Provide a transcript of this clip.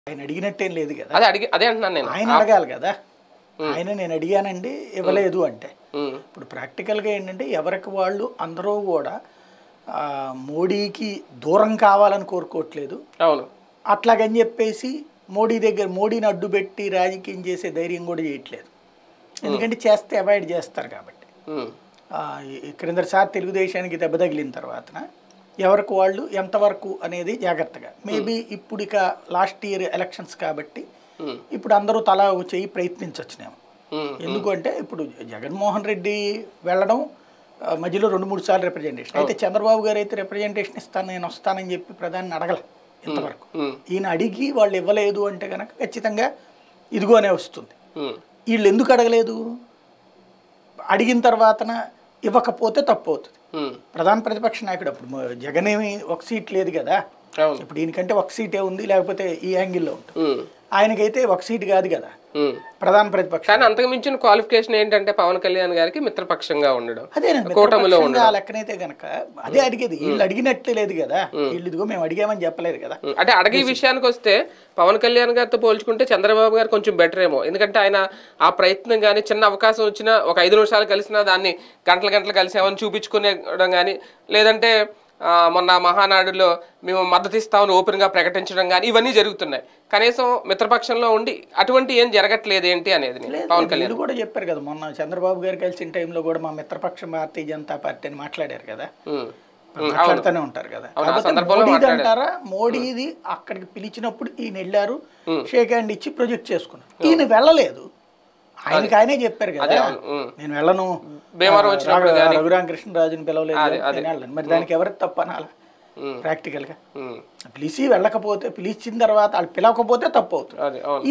ఆయన అడిగినట్టేం లేదు కదా అదే అడిగి అదే అంటున్నాను నేను ఆయన అడగాలి కదా ఆయన నేను అడిగానండి ఇవ్వలేదు అంటే ఉమ్, ఇప్పుడు ప్రాక్టికల్గా ఏంటంటే ఎవరికి వాళ్ళు అందరూ కూడా ఆ, మోడీకి దూరం కావాలని కోరుకోవట్లేదు అవును అట్లాగని చెప్పేసి మోడీ దగ్గర మోడీని అడ్డుపెట్టి రాజకీయం చేసే ధైర్యం కూడా చేయట్లేదు ఎందుకంటే చేస్తే అవాయిడ్ చేస్తారు కాబట్టి ఉమ్, ఆ, ఈ క్రిందసారి తెలుగుదేశానికి దెబ్బ తగిలిన తర్వాత ఎవరికి వాళ్ళు ఎంతవరకు అనేది జాగ్రత్తగా మేబీ ఇప్పుడు ఇక లాస్ట్ ఇయర్ ఎలక్షన్స్ కాబట్టి ఉమ్, ఇప్పుడు అందరూ తలా ఒక చెయ్యి ప్రయత్నించవచ్చునేమో ఉమ్, ఎందుకంటే ఇప్పుడు జగన్మోహన్ రెడ్డి వెళ్ళడం ఆ, మధ్యలో రెండు మూడు సార్లు రిప్రజెంటేషన్ అయితే చంద్రబాబు గారు అయితే రిప్రజెంటేషన్ ఇస్తాను నేను వస్తానని చెప్పి ప్రధాని అడగల ఇంతవరకు ఉమ్, ఈయన అడిగి వాళ్ళు ఇవ్వలేదు అంటే కనుక ఖచ్చితంగా ఇదిగోనే వస్తుంది ఉమ్, వీళ్ళు ఎందుకు అడగలేదు అడిగిన తర్వాతన ఇవ్వకపోతే తప్పు అవుతుంది ఉమ్, ప్రధాన ప్రతిపక్ష నాయకుడు అప్పుడు మ- జగన్ ఏమి ఒక సీట్ లేదు కదా అవును ఇప్పుడు ఈయనకంటే ఒక సీటే ఉంది లేకపోతే ఈ యాంగిల్లో ఉంటుంది ఉమ్, ఆయనకైతే ఒక సీట్ కాదు కదా ఉమ్. ప్రధాన ప్రతిపక్ష కానీ అంతకు మించిన క్వాలిఫికేషన్ ఏంటంటే పవన్ కళ్యాణ్ గారికి మిత్రపక్షంగా ఉండడం అదేనండి కూటమిలో మిత్రపక్షంగా ఆ లెక్కనైతే గనక అదే అడిగేది వీళ్ళు అడిగినట్లే లేదు కదా వీళ్ళు ఇదిగో మేము అడిగామని చెప్పలేదు కదా ఉమ్, అంటే అడిగే విషయానికి వస్తే పవన్ కళ్యాణ్ గారితో పోల్చుకుంటే చంద్రబాబు గారు కొంచెం బెటర్ ఏమో ఎందుకంటే ఆయన ఆ ప్రయత్నం కానీ చిన్న అవకాశం వచ్చినా ఒక ఐదు నిమిషాలు కలిసినా దాన్ని గంటల గంటలు కలిసామని చూపించుకునేడం కానీ లేదంటే ఆ, మొన్న మహానాడులో మేము మద్దతు ఇస్తామని ఓపెన్గా ప్రకటించడం కానీ ఇవన్నీ జరుగుతున్నాయి కనీసం మిత్రపక్షంలో ఉండి అటువంటి ఏం జరగట్లేదు ఏంటి అనేది నేను. పవన్ కళ్యాణ్ వీళ్ళు కూడా చెప్పారు కదా మొన్న చంద్రబాబు గారు కలిసిన టైంలో కూడా మా మిత్రపక్షం భారతీయ జనతా పార్టీ అని మాట్లాడారు కదా ఉమ్, మాట్లాడుతూనే ఉంటారు కదా అవును, ఆ కాకపోతే సందర్భంలో మోడీది మాట్లాడారు. అంటారా మోడీది అక్కడికి పిలిచినప్పుడు ఈయన వెళ్ళారు షేక్ హ్యాండ్ ఇచ్చి ప్రొజెక్ట్ చేసుకున్నారు ఈయన వెళ్ళలేదు ఆయనకి ఆయనే చెప్పారు కదా ఉమ్. నేను వెళ్ళను భీమవరం వచ్చినప్పుడు రాఘ- రఘురామకృష్ణరాజుని పిలవలేదు నేను వెళ్ళను మరి దానికి ఎవరికి తప్ప అనాలి ఉమ్, ప్రాక్టికల్గా ఉమ్, పిలిచి వెళ్ళకపోతే పిలిచిన తర్వాత వాళ్ళు పిలవకపోతే తప్పు అవుతుంది అదే అవును